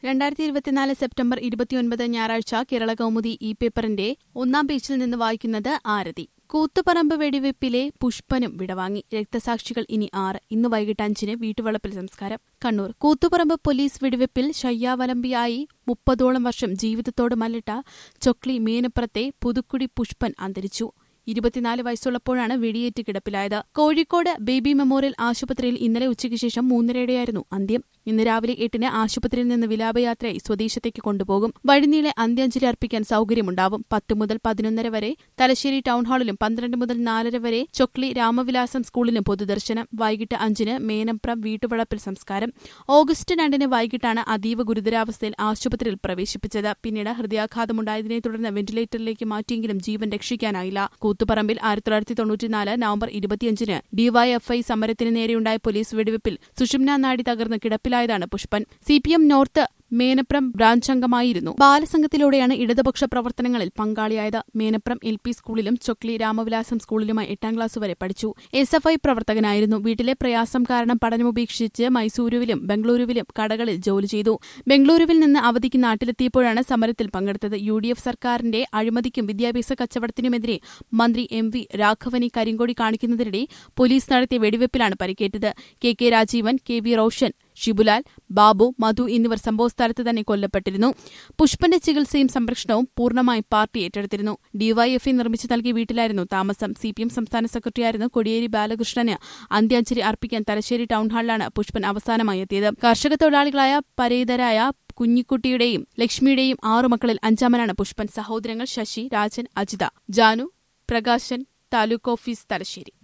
രണ്ടായിരത്തി ഇരുപത്തിനാല് സെപ്റ്റംബർ ഇരുപത്തിയൊൻപത് ഞായറാഴ്ച കേരള കൗമുദി ഇ പേപ്പറിന്റെ ഒന്നാം പേജിൽ നിന്ന് വായിക്കുന്നത് ആരതി കൂത്തുപറമ്പ് വെടിവെപ്പിലെ പുഷ്പനും വിടവാങ്ങി രക്തസാക്ഷികൾ ഇനി ആറ് ഇന്ന് വൈകിട്ട് അഞ്ചിന് വീട്ടുവളപ്പിൽ സംസ്കാരം കണ്ണൂർ കൂത്തുപറമ്പ് പോലീസ് വെടിവെപ്പിൽ ശയ്യാവലംബിയായി മുപ്പതോളം വർഷം ജീവിതത്തോട് മല്ലിട്ട ചൊക്ലി മീനപ്പുറത്തെ പുതുക്കുടി പുഷ്പൻ അന്തരിച്ചു ഇരുപത്തിനാല് വയസ്സുള്ളപ്പോഴാണ് വെടിയേറ്റ് കിടപ്പിലായത് കോഴിക്കോട് ബേബി മെമ്മോറിയൽ ആശുപത്രിയിൽ ഇന്നലെ ഉച്ചയ്ക്ക് ശേഷം മൂന്നരയോടെയായിരുന്നു അന്ത്യം ഇന്ന് രാവിലെ എട്ടിന് ആശുപത്രിയിൽ നിന്ന് വിലാപയാത്രയായി സ്വദേശത്തേക്ക് കൊണ്ടുപോകും വഴിനീളെ അന്ത്യാഞ്ജലി അർപ്പിക്കാൻ സൌകര്യമുണ്ടാവും പത്ത് മുതൽ പതിനൊന്നര വരെ തലശ്ശേരി ടൌൺഹാളിലും പന്ത്രണ്ട് മുതൽ നാലര വരെ ചൊക്ലി രാമവിലാസം സ്കൂളിലും പൊതുദർശനം വൈകിട്ട് അഞ്ചിന് മേനമ്പ്രം വീട്ടുവളപ്പിൽ സംസ്കാരം ഓഗസ്റ്റ് രണ്ടിന് വൈകിട്ടാണ് അതീവ ഗുരുതരാവസ്ഥയിൽ ആശുപത്രിയിൽ പ്രവേശിപ്പിച്ചത് പിന്നീട് ഹൃദയാഘാതമുണ്ടായതിനെ തുടർന്ന് വെന്റിലേറ്ററിലേക്ക് മാറ്റിയെങ്കിലും ജീവൻ രക്ഷിക്കാനായില്ല കൂത്തുപറമ്പിൽ ആയിരത്തി തൊള്ളായിരത്തി തൊണ്ണൂറ്റിനാല് നവംബർ ഇരുപത്തിയഞ്ചിന് ഡിവൈഎഫ്ഐ സമരത്തിന് നേരെയുണ്ടായ പോലീസ് വെടിവെപ്പിൽ സുഷുമ്ന നാടി തകർന്ന് കിടപ്പിലായതാണ് Pushpan CPM north Menapram branch അംഗമായിരുന്നു ബാലസംഘത്തിലൂടെയാണ് ഇടതുപക്ഷ പ്രവർത്തനങ്ങളിൽ പങ്കാളിയായത് മേനപ്രം എൽ പി സ്കൂളിലും ചൊക്ലി രാമവിലാസം സ്കൂളിലുമായി എട്ടാം ക്ലാസ് വരെ പഠിച്ചു എസ് എഫ് ഐ പ്രവർത്തകനായിരുന്നു വീട്ടിലെ പ്രയാസം കാരണം പഠനമുപേക്ഷിച്ച് മൈസൂരുവിലും ബംഗളൂരുവിലും കടകളിൽ ജോലി ചെയ്തു ബംഗളൂരുവിൽ നിന്ന് അവധിക്ക് നാട്ടിലെത്തിയപ്പോഴാണ് സമരത്തിൽ പങ്കെടുത്തത് യു ഡി എഫ് സർക്കാരിന്റെ അഴിമതിക്കും വിദ്യാഭ്യാസ കച്ചവടത്തിനുമെതിരെ മന്ത്രി എം വി രാഘവനെ കരിങ്കോടി കാണിക്കുന്നതിനിടെ പോലീസ് നടത്തിയ വെടിവെപ്പിലാണ് പരിക്കേറ്റത് K K Rajeevan K V Roshan Shibulal Babu Madhu എന്നിവർ സംഭവസ്ഥലത്ത് തന്നെ കൊല്ലപ്പെട്ടിരുന്നു പുഷ്പന്റെ ചികിത്സയും സംരക്ഷണവും പൂർണ്ണമായും പാർട്ടി ഏറ്റെടുത്തിരുന്നു ഡിവൈഎഫ്ഐ നിർമ്മിച്ചു നൽകിയ വീട്ടിലായിരുന്നു താമസം സിപിഎം സംസ്ഥാന സെക്രട്ടറിയായിരുന്ന കൊടിയേരി ബാലകൃഷ്ണന് അന്ത്യാഞ്ജലി അർപ്പിക്കാൻ തലശ്ശേരി ടൌൺഹാളിലാണ് പുഷ്പൻ അവസാനമായി എത്തിയത് കർഷക തൊഴിലാളികളായ പരേതരായ കുഞ്ഞിക്കുട്ടിയുടെയും ലക്ഷ്മിയുടെയും ആറു മക്കളിൽ അഞ്ചാമനാണ് പുഷ്പൻ സഹോദരങ്ങൾ ശശി രാജൻ അജിത ജാനു പ്രകാശൻ താലൂക്ക് ഓഫീസ് തലശ്ശേരി